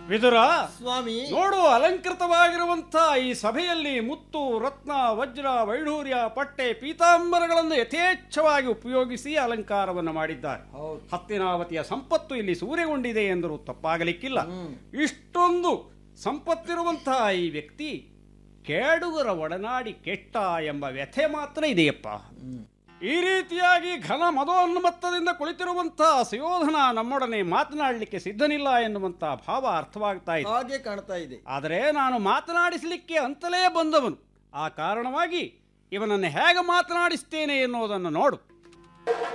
ವಿದುರ ಸ್ವಾಮಿ ನೋಡು ಅಲಂಕೃತವಾಗಿರುವಂಥ ಈ ಸಭೆಯಲ್ಲಿ ಮುತ್ತು ರತ್ನ ವಜ್ರ ವೈಢೂರ್ಯ ಪಟ್ಟೆ ಪೀತಾಂಬರಗಳನ್ನು ಯಥೇಚ್ಛವಾಗಿ ಉಪಯೋಗಿಸಿ ಅಲಂಕಾರವನ್ನು ಮಾಡಿದ್ದಾರೆ ಹೌದು ಹತ್ತಿನಾವತಿಯ ಸಂಪತ್ತು ಇಲ್ಲಿ ಸೂರ್ಯಗೊಂಡಿದೆ ಎಂದರೂ ತಪ್ಪಾಗಲಿಕ್ಕಿಲ್ಲ ಹ್ಮ್. ಇಷ್ಟೊಂದು ಸಂಪತ್ತಿರುವಂತಹ ಈ ವ್ಯಕ್ತಿ ಕೇಡುಗರ ಒಡನಾಡಿ ಕೆಟ್ಟ ಎಂಬ ವ್ಯಥೆ ಮಾತ್ರ ಇದೆಯಪ್ಪ ಹ್ಮ್. ಈ ರೀತಿಯಾಗಿ ಘನ ಮದೋನ್ಮತ್ತದಿಂದ ಕುಳಿತಿರುವಂತಹ ಸುಯೋಧನ ನಮ್ಮೊಡನೆ ಮಾತನಾಡಲಿಕ್ಕೆ ಸಿದ್ಧನಿಲ್ಲ ಎನ್ನುವಂಥ ಭಾವ ಅರ್ಥವಾಗ್ತಾ ಇದೆ ಹಾಗೆ ಕಾಣ್ತಾ ಇದೆ ಆದರೆ ನಾನು ಮಾತನಾಡಿಸಲಿಕ್ಕೆ ಅಂತಲೇ ಬಂದವನು ಆ ಕಾರಣವಾಗಿ ಇವನನ್ನು ಹೇಗೆ ಮಾತನಾಡಿಸ್ತೇನೆ ಎನ್ನುವುದನ್ನು ನೋಡು